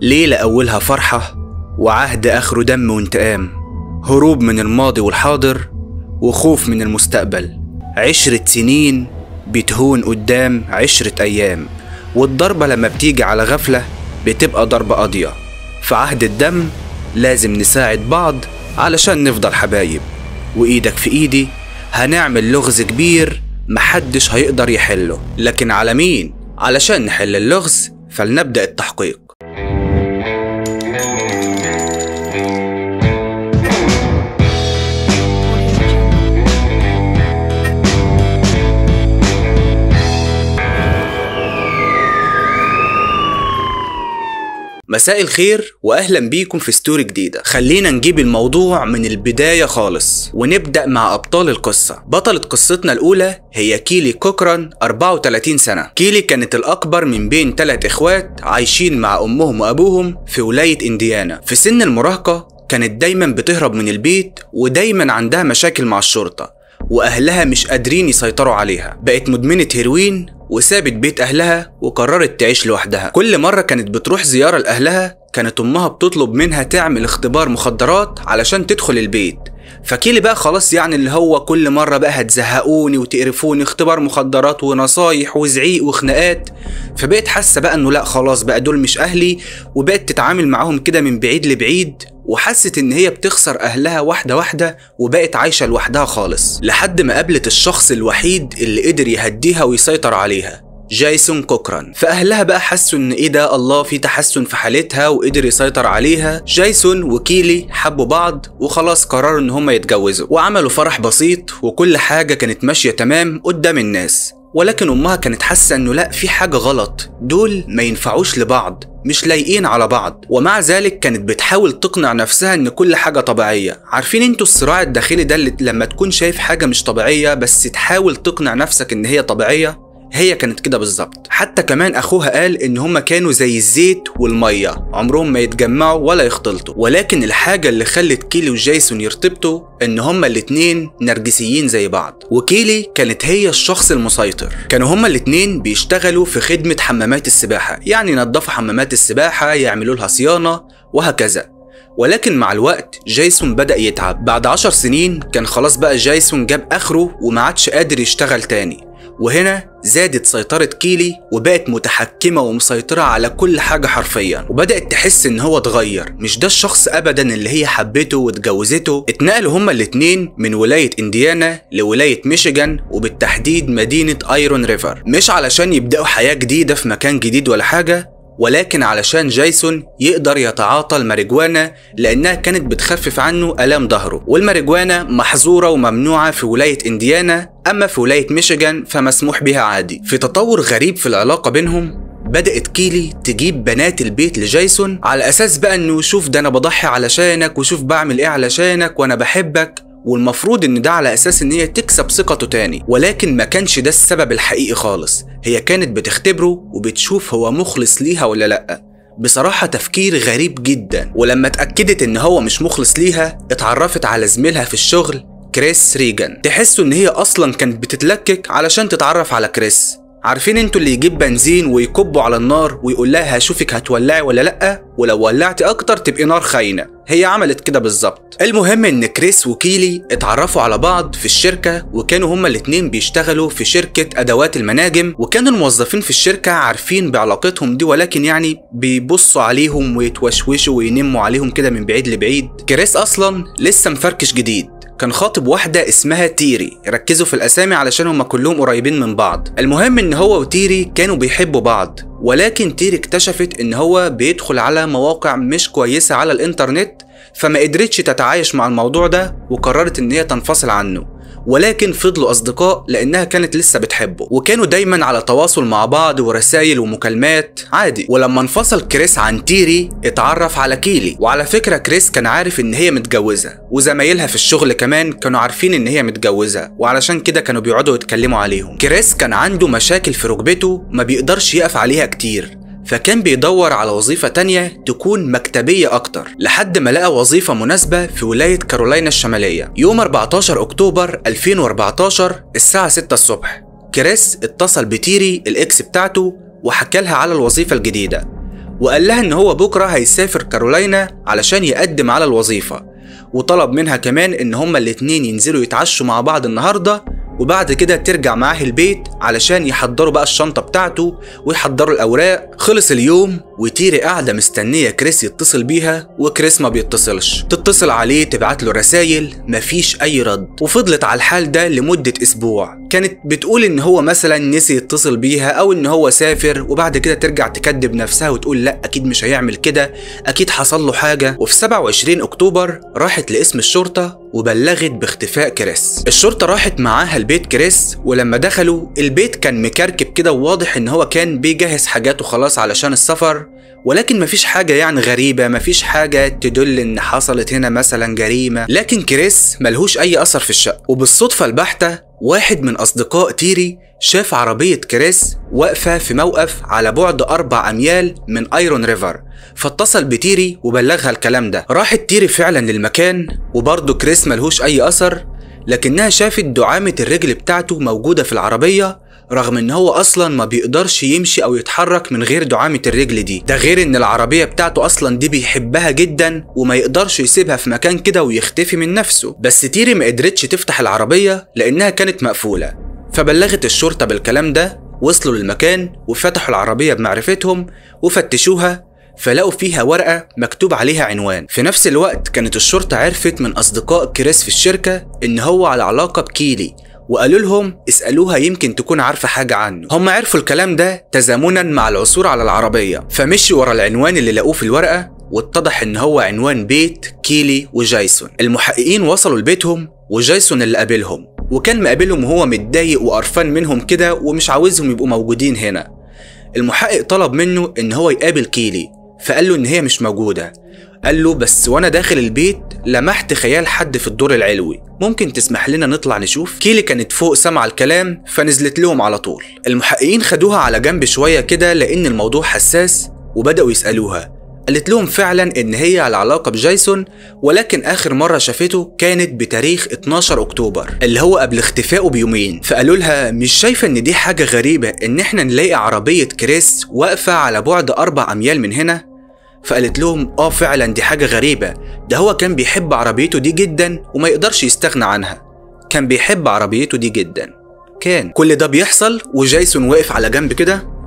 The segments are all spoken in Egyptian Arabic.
ليلة أولها فرحة وعهد آخره دم وانتقام هروب من الماضي والحاضر وخوف من المستقبل عشرة سنين بتهون قدام عشرة أيام والضربة لما بتيجي على غفلة بتبقى ضربة قاضية في عهد الدم لازم نساعد بعض علشان نفضل حبايب وإيدك في إيدي هنعمل لغز كبير محدش هيقدر يحله لكن على مين؟ علشان نحل اللغز فلنبدأ التحقيق مساء الخير واهلا بيكم في ستوري جديده خلينا نجيب الموضوع من البدايه خالص ونبدا مع ابطال القصه بطله قصتنا الاولى هي كيلي كوكران 34 سنه كيلي كانت الاكبر من بين ثلاث اخوات عايشين مع امهم وابوهم في ولايه انديانا في سن المراهقه كانت دايما بتهرب من البيت ودايما عندها مشاكل مع الشرطه واهلها مش قادرين يسيطروا عليها بقت مدمنه هيروين وسابت بيت أهلها وقررت تعيش لوحدها كل مرة كانت بتروح زيارة لأهلها كانت أمها بتطلب منها تعمل اختبار مخدرات علشان تدخل البيت فكيلي بقى خلاص يعني اللي هو كل مرة بقى هتزهقوني وتقرفوني اختبار مخدرات ونصايح وزعيق وخناقات فبقت حاسة بقى انه لا خلاص بقى دول مش اهلي وبقت تتعامل معاهم كده من بعيد لبعيد وحست ان هي بتخسر اهلها واحدة واحدة وبقت عايشة لوحدها خالص لحد ما قابلت الشخص الوحيد اللي قدر يهديها ويسيطر عليها جايسون كوكران فأهلها بقى حسوا إن إيه ده الله في تحسن في حالتها وقدر يسيطر عليها جايسون وكيلي حبوا بعض وخلاص قرروا إن هما يتجوزوا وعملوا فرح بسيط وكل حاجة كانت ماشية تمام قدام الناس ولكن أمها كانت حاسة إنه لأ في حاجة غلط دول ما ينفعوش لبعض مش لايقين على بعض ومع ذلك كانت بتحاول تقنع نفسها ان كل حاجه طبيعيه عارفين انتوا الصراع الداخلي ده اللي لما تكون شايف حاجه مش طبيعيه بس تحاول تقنع نفسك ان هي طبيعيه هي كانت كده بالظبط حتى كمان اخوها قال ان هما كانوا زي الزيت والميه عمرهم ما يتجمعوا ولا يختلطوا ولكن الحاجه اللي خلت كيلي وجايسون يرتبطوا ان هما الاتنين نرجسيين زي بعض وكيلي كانت هي الشخص المسيطر كانوا هما الاتنين بيشتغلوا في خدمه حمامات السباحه يعني ينظفوا حمامات السباحه يعملوا لها صيانه وهكذا ولكن مع الوقت جايسون بدأ يتعب بعد عشر سنين كان خلاص بقى جايسون جاب آخره وما عادش قادر يشتغل تاني وهنا زادت سيطرة كيلي وبقت متحكمة ومسيطرة على كل حاجة حرفيا وبدأت تحس ان هو اتغير مش ده الشخص ابدا اللي هي حبته واتجوزته اتنقلوا هما الاتنين من ولاية انديانا لولاية ميشيغان وبالتحديد مدينة ايرون ريفر مش علشان يبدأوا حياة جديدة في مكان جديد ولا حاجة ولكن علشان جايسون يقدر يتعاطى الماريجوانا لأنها كانت بتخفف عنه آلام ظهره والماريجوانا محظورة وممنوعة في ولاية إنديانا أما في ولاية ميشيغان فمسموح بها عادي في تطور غريب في العلاقة بينهم بدأت كيلي تجيب بنات البيت لجايسون على أساس بقى إنه شوف ده أنا بضحي علشانك وشوف بعمل إيه علشانك وأنا بحبك والمفروض ان ده على اساس ان هي تكسب ثقته تاني ولكن ما كانش ده السبب الحقيقي خالص هي كانت بتختبره وبتشوف هو مخلص ليها ولا لا بصراحة تفكير غريب جدا ولما اتأكدت ان هو مش مخلص ليها اتعرفت على زميلها في الشغل كريس ريجان تحسوا ان هي اصلا كانت بتتلكك علشان تتعرف على كريس عارفين انتوا اللي يجيب بنزين ويكبه على النار ويقول لها هشوفك هتولعي ولا لا ولو ولعتي اكتر تبقي نار خاينه هي عملت كده بالظبط المهم ان كريس وكيلي اتعرفوا على بعض في الشركه وكانوا هما الاتنين بيشتغلوا في شركه ادوات المناجم وكانوا الموظفين في الشركه عارفين بعلاقتهم دي ولكن يعني بيبصوا عليهم ويتوشوشوا وينموا عليهم كده من بعيد لبعيد كريس اصلا لسه مفركش جديد كان خاطب واحدة اسمها تيري ركزوا في الأسامي علشان هما كلهم قريبين من بعض المهم إن هو وتيري كانوا بيحبوا بعض ولكن تيري اكتشفت إن هو بيدخل على مواقع مش كويسة على الإنترنت فما قدرتش تتعايش مع الموضوع ده وقررت إن هي تنفصل عنه ولكن فضلوا أصدقاء لأنها كانت لسه بتحبه وكانوا دايما على تواصل مع بعض ورسايل ومكالمات عادي ولما انفصل كريس عن تيري اتعرف على كيلي وعلى فكرة كريس كان عارف إن هي متجوزة وزمايلها في الشغل كمان كانوا عارفين إن هي متجوزة وعلشان كده كانوا بيقعدوا يتكلموا عليهم كريس كان عنده مشاكل في ركبته ما بيقدرش يقف عليها كتير فكان بيدور على وظيفة تانية تكون مكتبية أكتر لحد ما لقى وظيفة مناسبة في ولاية كارولاينا الشمالية يوم 14 أكتوبر 2014 الساعة 6 الصبح كريس اتصل بتيري الإكس بتاعته وحكى لها على الوظيفة الجديدة وقال لها ان هو بكره هيسافر كارولاينا علشان يقدم على الوظيفة وطلب منها كمان ان هما الاتنين ينزلوا يتعشوا مع بعض النهارده وبعد كده ترجع معاه البيت علشان يحضروا بقى الشنطة بتاعته ويحضروا الأوراق خلص اليوم وتيري قاعدة مستنية كريس يتصل بيها وكريس ما بيتصلش تتصل عليه تبعت له رسايل مفيش أي رد وفضلت على الحال ده لمدة أسبوع كانت بتقول إن هو مثلا نسي يتصل بيها أو إن هو سافر وبعد كده ترجع تكذب نفسها وتقول لا أكيد مش هيعمل كده أكيد حصل له حاجة وفي 27 أكتوبر راحت لاسم الشرطة وبلغت باختفاء كريس الشرطة راحت معاها البيت كريس ولما دخلوا البيت كان مكركب كده وواضح ان هو كان بيجهز حاجاته خلاص علشان السفر ولكن مفيش حاجة يعني غريبة مفيش حاجة تدل ان حصلت هنا مثلا جريمة لكن كريس ملهوش اي اثر في الشقة وبالصدفة البحتة واحد من اصدقاء تيري شاف عربية كريس واقفة في موقف على بعد أربع أميال من أيرون ريفر فاتصل بتيري وبلغها الكلام ده راحت تيري فعلا للمكان وبرضه كريس ملهوش أي أثر لكنها شافت دعامة الرجل بتاعته موجودة في العربية رغم ان هو اصلا ما بيقدرش يمشي او يتحرك من غير دعامة الرجل دي ده غير ان العربية بتاعته اصلا دي بيحبها جدا وما يقدرش يسيبها في مكان كده ويختفي من نفسه بس تيري ما قدرتش تفتح العربية لانها كانت مقفولة فبلغت الشرطة بالكلام ده وصلوا للمكان وفتحوا العربية بمعرفتهم وفتشوها فلقوا فيها ورقة مكتوب عليها عنوان في نفس الوقت كانت الشرطة عرفت من أصدقاء كريس في الشركة إن هو على علاقة بكيلي وقالوا لهم اسألوها يمكن تكون عارفة حاجة عنه هم عرفوا الكلام ده تزامنا مع العثور على العربية فمشوا ورا العنوان اللي لقوه في الورقة واتضح ان هو عنوان بيت كيلي وجايسون المحققين وصلوا لبيتهم وجايسون اللي قابلهم وكان مقابلهم وهو متضايق وقرفان منهم كده ومش عاوزهم يبقوا موجودين هنا المحقق طلب منه ان هو يقابل كيلي فقال له ان هي مش موجوده قال له بس وانا داخل البيت لمحت خيال حد في الدور العلوي ممكن تسمح لنا نطلع نشوف كيلي كانت فوق سمع الكلام فنزلت لهم على طول المحققين خدوها على جنب شويه كده لان الموضوع حساس وبداوا يسالوها قالت لهم فعلا ان هي على علاقه بجايسون ولكن اخر مره شافته كانت بتاريخ 12 اكتوبر اللي هو قبل اختفائه بيومين فقالوا لها مش شايفه ان دي حاجه غريبه ان احنا نلاقي عربيه كريس واقفه على بعد اربع اميال من هنا فقالت لهم اه فعلا دي حاجه غريبه ده هو كان بيحب عربيته دي جدا وما يقدرش يستغنى عنها كان بيحب عربيته دي جدا كان كل ده بيحصل وجايسون واقف على جنب كده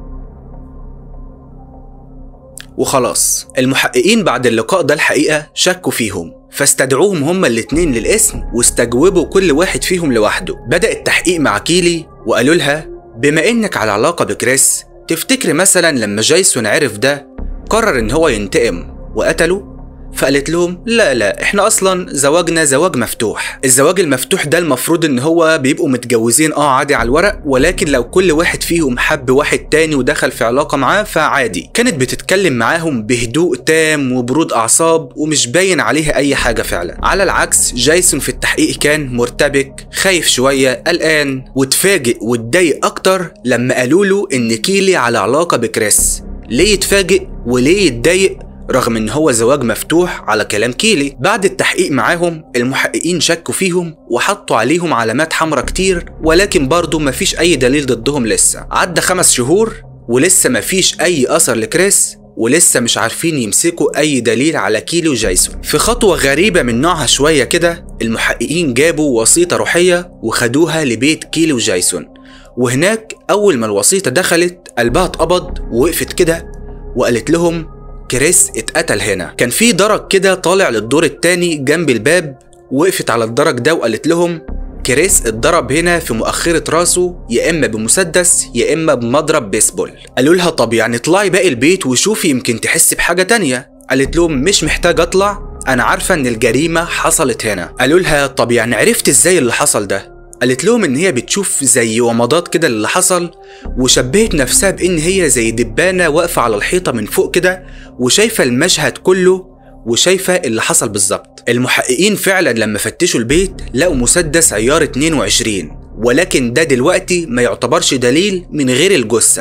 وخلاص المحققين بعد اللقاء ده الحقيقة شكوا فيهم فاستدعوهم هما الاتنين للاسم واستجوبوا كل واحد فيهم لوحده بدأ التحقيق مع كيلي وقالوا لها بما انك على علاقة بكريس تفتكري مثلا لما جايسون عرف ده قرر ان هو ينتقم وقتله فقالت لهم لا لا احنا اصلا زواجنا زواج مفتوح الزواج المفتوح ده المفروض ان هو بيبقوا متجوزين اه عادي على الورق ولكن لو كل واحد فيهم حب واحد تاني ودخل في علاقة معاه فعادي كانت بتتكلم معاهم بهدوء تام وبرود اعصاب ومش باين عليها اي حاجة فعلا على العكس جايسون في التحقيق كان مرتبك خايف شوية قلقان واتفاجئ واتضايق اكتر لما قالوا له ان كيلي على علاقة بكريس ليه يتفاجئ وليه يتضايق رغم ان هو زواج مفتوح على كلام كيلي بعد التحقيق معاهم المحققين شكوا فيهم وحطوا عليهم علامات حمراء كتير ولكن برضه مفيش اي دليل ضدهم لسه عدى خمس شهور ولسه مفيش اي اثر لكريس ولسه مش عارفين يمسكوا اي دليل على كيلي وجايسون في خطوة غريبة من نوعها شوية كده المحققين جابوا وسيطة روحية وخدوها لبيت كيلي وجايسون وهناك اول ما الوسيطة دخلت قلبها اتقبض ووقفت كده وقالت لهم كريس اتقتل هنا كان في درج كده طالع للدور التاني جنب الباب وقفت على الدرج ده وقالت لهم كريس اتضرب هنا في مؤخرة راسه يا إما بمسدس يا إما بمضرب بيسبول قالوا لها طب يعني اطلعي باقي البيت وشوفي يمكن تحسي بحاجة تانية قالت لهم مش محتاج أطلع أنا عارفة إن الجريمة حصلت هنا قالوا لها طب يعني عرفت إزاي اللي حصل ده قالت لهم ان هي بتشوف زي ومضات كده اللي حصل وشبهت نفسها بان هي زي دبانه واقفه على الحيطه من فوق كده وشايفه المشهد كله وشايفه اللي حصل بالظبط المحققين فعلا لما فتشوا البيت لقوا مسدس عيار 22 ولكن ده دلوقتي ما يعتبرش دليل من غير الجثة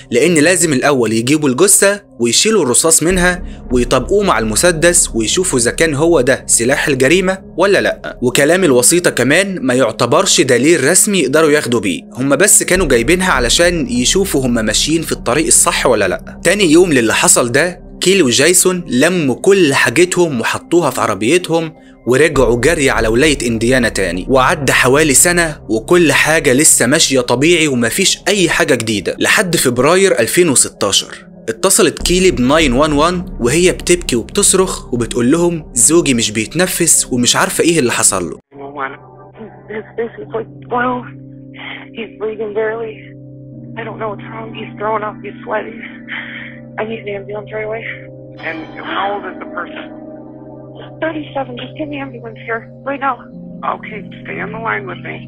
لأن لازم الأول يجيبوا الجثة ويشيلوا الرصاص منها ويطبقوه مع المسدس ويشوفوا إذا كان هو ده سلاح الجريمة ولا لأ وكلام الوسيطة كمان ما يعتبرش دليل رسمي يقدروا ياخدوا بيه هم بس كانوا جايبينها علشان يشوفوا هم ماشيين في الطريق الصح ولا لأ تاني يوم للي حصل ده كيلي وجايسون لموا كل حاجتهم وحطوها في عربيتهم ورجعوا جري على ولاية انديانا تاني وعدى حوالي سنة وكل حاجة لسه ماشية طبيعي ومفيش أي حاجة جديدة لحد فبراير 2016 اتصلت كيلي ب 911 وهي بتبكي وبتصرخ وبتقول لهم زوجي مش بيتنفس ومش عارفة ايه اللي حصل له His face is like blue. He's breathing barely. I don't know what's wrong. He's throwing up. He's sweating. I need an ambulance right away. And how old is the person? 37. Just get an ambulance here right now. Okay, stay on the line with me.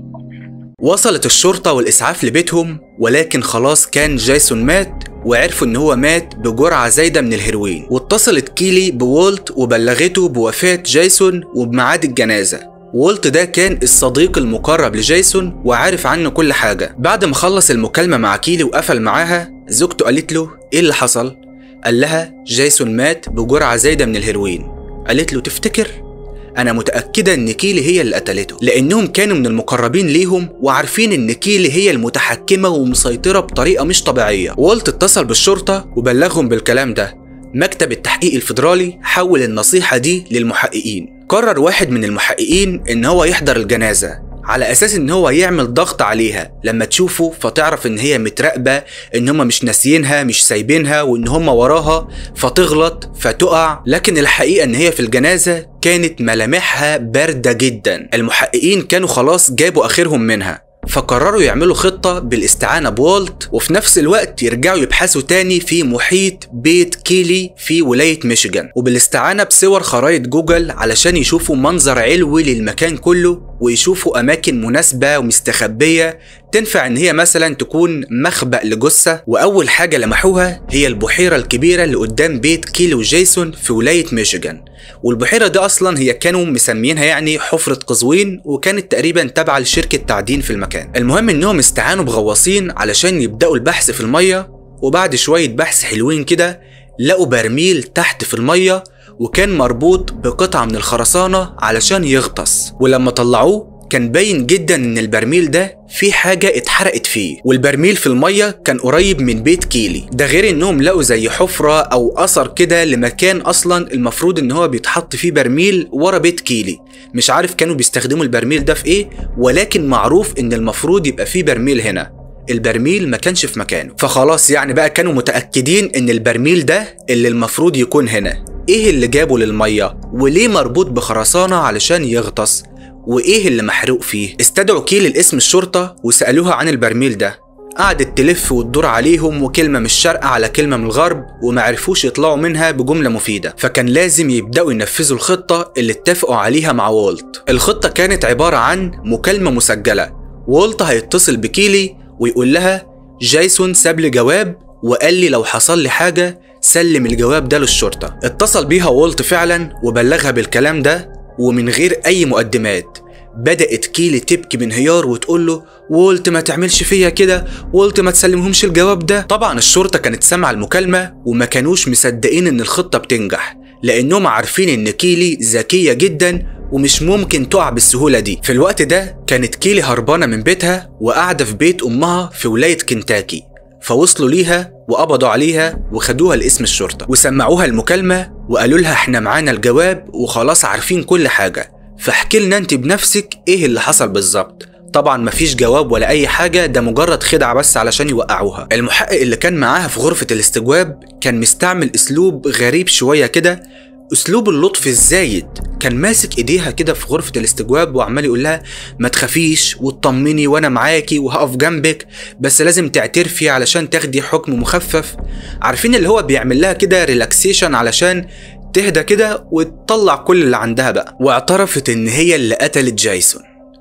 وصلت الشرطة والإسعاف لبيتهم ولكن خلاص كان جايسون مات وعرفوا إن هو مات بجرعة زايدة من الهيروين واتصلت كيلي بولت وبلغته بوفاة جايسون وبميعاد الجنازة وولت ده كان الصديق المقرب لجايسون وعارف عنه كل حاجة بعد ما خلص المكالمة مع كيلي وقفل معاها زوجته قالت له إيه اللي حصل؟ قال لها جايسون مات بجرعة زايدة من الهيروين قالت له تفتكر؟ أنا متأكدة إن كيلي هي اللي قتلته لأنهم كانوا من المقربين ليهم وعارفين إن كيلي هي المتحكمة ومسيطرة بطريقة مش طبيعية والت اتصل بالشرطة وبلغهم بالكلام ده مكتب التحقيق الفيدرالي حول النصيحة دي للمحققين قرر واحد من المحققين إن هو يحضر الجنازة على اساس ان هو يعمل ضغط عليها لما تشوفه فتعرف ان هي متراقبه ان هم مش ناسيينها مش سايبينها وان هم وراها فتغلط فتقع لكن الحقيقه ان هي في الجنازه كانت ملامحها بارده جدا المحققين كانوا خلاص جابوا اخرهم منها فقرروا يعملوا خطة بالاستعانة بوالت وفي نفس الوقت يرجعوا يبحثوا تاني في محيط بيت كيلي في ولاية ميشيغان وبالاستعانة بصور خرائط جوجل علشان يشوفوا منظر علوي للمكان كله ويشوفوا أماكن مناسبة ومستخبية تنفع إن هي مثلا تكون مخبأ لجثة وأول حاجة لمحوها هي البحيرة الكبيرة اللي قدام بيت كيلي وجيسون في ولاية ميشيغان والبحيرة دي أصلا هي كانوا مسمينها يعني حفرة قزوين وكانت تقريبا تابعة لشركة تعدين في المكان المهم إنهم استعانوا بغواصين علشان يبدأوا البحث في المية وبعد شوية بحث حلوين كده لقوا برميل تحت في المية وكان مربوط بقطعة من الخرسانة علشان يغطس ولما طلعوه كان باين جدا ان البرميل ده في حاجة اتحرقت فيه والبرميل في المية كان قريب من بيت كيلي ده غير انهم لقوا زي حفرة او اثر كده لمكان اصلا المفروض ان هو بيتحط فيه برميل ورا بيت كيلي مش عارف كانوا بيستخدموا البرميل ده في ايه ولكن معروف ان المفروض يبقى فيه برميل هنا البرميل ما كانش في مكانه فخلاص يعني بقى كانوا متأكدين ان البرميل ده اللي المفروض يكون هنا ايه اللي جابه للمية وليه مربوط بخرسانة علشان يغطس وايه اللي محروق فيه استدعوا كيل الاسم الشرطة وسألوها عن البرميل ده قعدت تلف وتدور عليهم وكلمة من الشرق على كلمة من الغرب ومعرفوش يطلعوا منها بجملة مفيدة فكان لازم يبدأوا ينفذوا الخطة اللي اتفقوا عليها مع وولت الخطة كانت عبارة عن مكالمة مسجلة وولت هيتصل بكيلي ويقول لها جايسون ساب لي جواب وقال لي لو حصل لي حاجة سلم الجواب ده للشرطة اتصل بيها وولت فعلا وبلغها بالكلام ده ومن غير أي مقدمات بدأت كيلي تبكي بانهيار وتقول له وولت ما تعملش فيا كده وولت ما تسلمهمش الجواب ده طبعا الشرطة كانت سامعة المكالمة وما كانوش مصدقين ان الخطة بتنجح لانهم عارفين ان كيلي ذكية جدا ومش ممكن تقع بالسهولة دي في الوقت ده كانت كيلي هربانة من بيتها وقاعدة في بيت أمها في ولاية كنتاكي فوصلوا ليها وقبضوا عليها وخدوها لاسم الشرطة وسمعوها المكالمة وقالوا لها احنا معانا الجواب وخلاص عارفين كل حاجة فاحكي لنا انت بنفسك ايه اللي حصل بالظبط طبعا مفيش جواب ولا اي حاجة ده مجرد خدعة بس علشان يوقعوها المحقق اللي كان معاها في غرفة الاستجواب كان مستعمل اسلوب غريب شوية كده اسلوب اللطف الزايد كان ماسك ايديها كده في غرفة الاستجواب وعمال يقول لها ما تخافيش وتطمني وانا معاكي وهقف جنبك بس لازم تعترفي علشان تاخدي حكم مخفف عارفين اللي هو بيعمل لها كده ريلاكسيشن علشان تهدى كده وتطلع كل اللي عندها بقى واعترفت ان هي اللي قتلت جايسون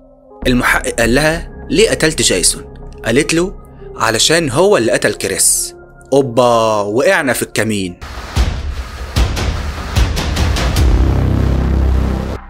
المحقق قال لها ليه قتلت جايسون قالت له علشان هو اللي قتل كريس اوبا وقعنا في الكمين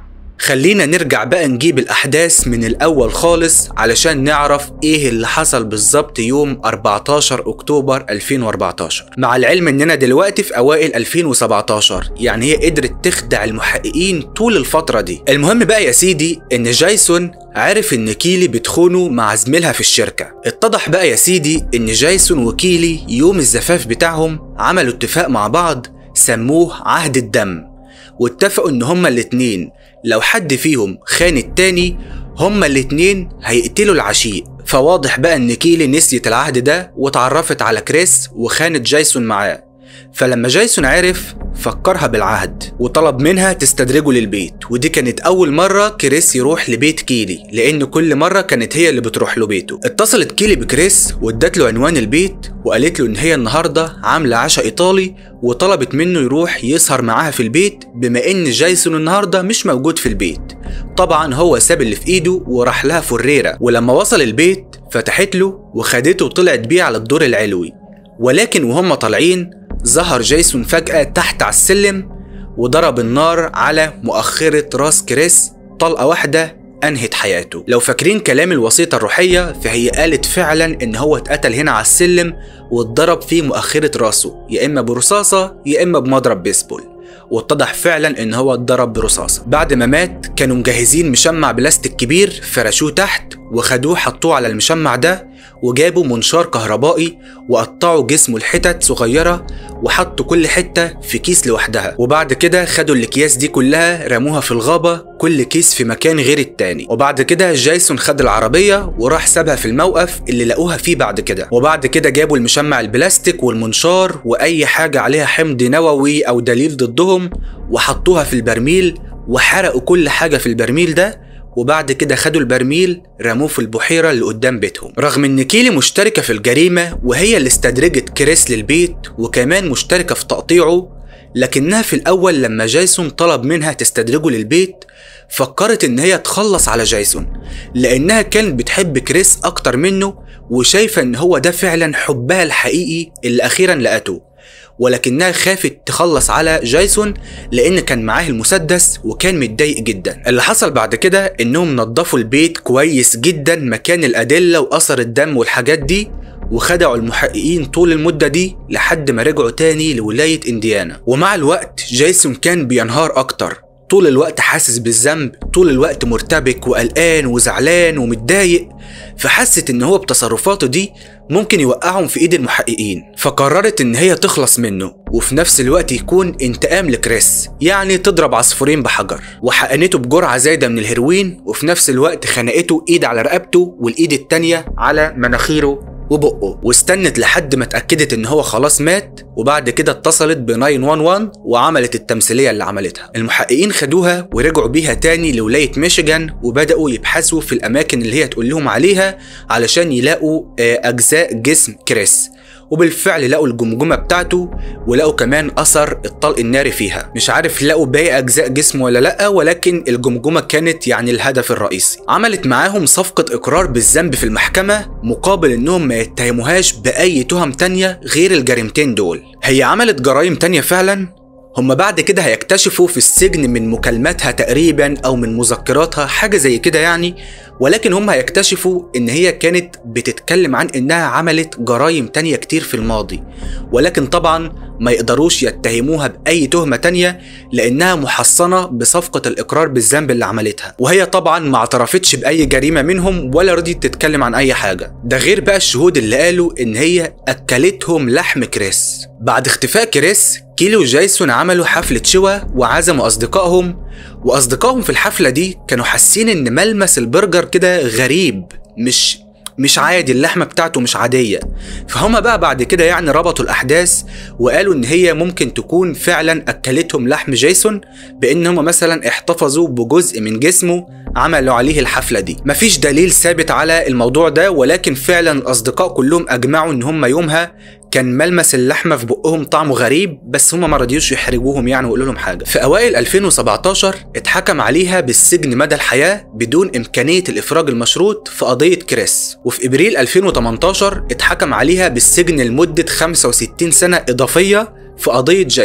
خلينا نرجع بقى نجيب الأحداث من الأول خالص علشان نعرف إيه اللي حصل بالظبط يوم 14 أكتوبر 2014 مع العلم إننا دلوقتي في أوائل 2017 يعني هي قدرت تخدع المحققين طول الفترة دي المهم بقى يا سيدي إن جايسون عرف إن كيلي بتخونه مع زميلها في الشركة اتضح بقى يا سيدي إن جايسون وكيلي يوم الزفاف بتاعهم عملوا اتفاق مع بعض سموه عهد الدم واتفقوا ان هما الاتنين لو حد فيهم خان التاني هما الاتنين هيقتلوا العشيق فواضح بقى ان كيلي نسيت العهد ده واتعرفت على كريس وخانت جايسون معاه فلما جايسون عرف فكرها بالعهد وطلب منها تستدرجه للبيت ودي كانت أول مرة كريس يروح لبيت كيلي لأن كل مرة كانت هي اللي بتروح له بيته اتصلت كيلي بكريس وادت له عنوان البيت وقالت له إن هي النهاردة عاملة عشاء إيطالي وطلبت منه يروح يسهر معاها في البيت بما إن جايسون النهاردة مش موجود في البيت طبعا هو ساب اللي في إيده وراح لها فريرة ولما وصل البيت فتحت له وخدته وطلعت بيه على الدور العلوي ولكن وهم طالعين ظهر جايسون فجأة تحت على السلم وضرب النار على مؤخرة راس كريس طلقة واحدة أنهت حياته لو فاكرين كلام الوسيطة الروحية فهي قالت فعلا إن هو اتقتل هنا على السلم واتضرب في مؤخرة راسه يا إما برصاصة يا إما بمضرب بيسبول واتضح فعلا ان هو اتضرب برصاصه بعد ما مات كانوا مجهزين مشمع بلاستيك كبير فرشوه تحت وخدوه حطوه على المشمع ده وجابوا منشار كهربائي وقطعوا جسمه لحتت صغيره وحطوا كل حته في كيس لوحدها وبعد كده خدوا الاكياس دي كلها رموها في الغابه كل كيس في مكان غير التاني وبعد كده جايسون خد العربيه وراح سابها في الموقف اللي لقوها فيه بعد كده وبعد كده جابوا المشمع البلاستيك والمنشار واي حاجه عليها حمض نووي او دليل ضدهم وحطوها في البرميل وحرقوا كل حاجه في البرميل ده وبعد كده خدوا البرميل رموه في البحيرة اللي قدام بيتهم رغم ان كيلي مشتركة في الجريمة وهي اللي استدرجت كريس للبيت وكمان مشتركة في تقطيعه لكنها في الأول لما جايسون طلب منها تستدرجه للبيت فكرت إن هي تخلص على جايسون لأنها كانت بتحب كريس أكتر منه وشايفة إن هو ده فعلا حبها الحقيقي اللي أخيرا لقته ولكنها خافت تخلص على جايسون لان كان معاه المسدس وكان متضايق جدا اللي حصل بعد كده انهم نظفوا البيت كويس جدا مكان الادله واثر الدم والحاجات دي وخدعوا المحققين طول المدة دي لحد ما رجعوا تاني لولاية انديانا ومع الوقت جايسون كان بينهار اكتر طول الوقت حاسس بالذنب طول الوقت مرتبك وقلقان وزعلان ومتضايق فحست ان هو بتصرفاته دي ممكن يوقعهم في ايد المحققين فقررت ان هي تخلص منه وفي نفس الوقت يكون انتقام لكريس يعني تضرب عصفورين بحجر وحقنته بجرعة زايدة من الهيروين وفي نفس الوقت خنقته ايد على رقبته والايد التانية على مناخيره وبقه واستنت لحد ما اتأكدت ان هو خلاص مات وبعد كده اتصلت ب 911 وعملت التمثيلية اللي عملتها المحققين خدوها ورجعوا بيها تاني لولاية ميشيغان وبدأوا يبحثوا في الأماكن اللي هي تقول لهم عليها علشان يلاقوا أجزاء جسم كريس وبالفعل لقوا الجمجمة بتاعته ولقوا كمان أثر الطلق الناري فيها مش عارف لقوا باقي أجزاء جسمه ولا لأ ولكن الجمجمة كانت يعني الهدف الرئيسي عملت معاهم صفقة إقرار بالذنب في المحكمة مقابل إنهم ما يتهموهاش بأي تهم تانية غير الجريمتين دول هي عملت جرائم تانية فعلا هما بعد كده هيكتشفوا في السجن من مكالماتها تقريبا او من مذكراتها حاجه زي كده يعني ولكن هم هيكتشفوا ان هي كانت بتتكلم عن انها عملت جرائم تانية كتير في الماضي ولكن طبعا ما يقدروش يتهموها باي تهمة تانية لانها محصنة بصفقة الاقرار بالذنب اللي عملتها وهي طبعا ما اعترفتش باي جريمة منهم ولا رضيت تتكلم عن اي حاجة ده غير بقى الشهود اللي قالوا ان هي اكلتهم لحم كريس بعد اختفاء كريس كيلي وجايسون عملوا حفلة شوا وعزموا أصدقائهم وأصدقائهم في الحفلة دي كانوا حاسين إن ملمس البرجر كده غريب مش مش عادي اللحمة بتاعته مش عادية فهم بقى بعد كده يعني ربطوا الأحداث وقالوا إن هي ممكن تكون فعلا أكلتهم لحم جيسون بإن هم مثلا احتفظوا بجزء من جسمه عملوا عليه الحفلة دي مفيش دليل ثابت على الموضوع ده ولكن فعلا الأصدقاء كلهم أجمعوا إن هم يومها كان ملمس اللحمة في بقهم طعمه غريب بس هما ما رضيوش يحرجوهم يعني ويقولوا لهم حاجة. في أوائل 2017 اتحكم عليها بالسجن مدى الحياة بدون إمكانية الإفراج المشروط في قضية كريس، وفي إبريل 2018 اتحكم عليها بالسجن لمدة 65 سنة إضافية في قضية جايسون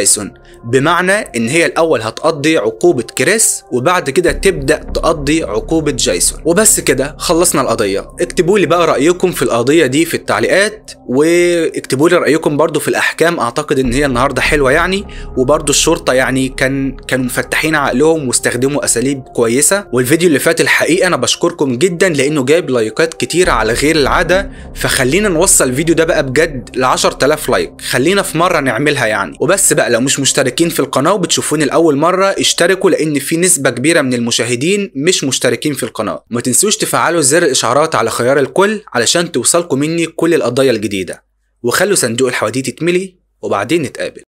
بمعنى ان هي الاول هتقضي عقوبة كريس وبعد كده تبدأ تقضي عقوبة جايسون وبس كده خلصنا القضية اكتبوا لي بقى رأيكم في القضية دي في التعليقات واكتبوا لي رأيكم برضو في الاحكام اعتقد ان هي النهاردة حلوة يعني وبرضو الشرطة يعني كان كانوا مفتحين عقلهم واستخدموا اساليب كويسة والفيديو اللي فات الحقيقة انا بشكركم جدا لانه جايب لايكات كتير على غير العادة فخلينا نوصل الفيديو ده بقى بجد ل 10000 لايك خلينا في مرة نعملها يعني وبس بقى لو مش مشتركين في القناة وبتشوفوني لأول مرة اشتركوا لأن في نسبة كبيرة من المشاهدين مش مشتركين في القناة وما تنسوش تفعلوا زر الإشعارات على خيار الكل علشان توصلكم مني كل القضايا الجديدة وخلوا صندوق الحواديت يتملي وبعدين نتقابل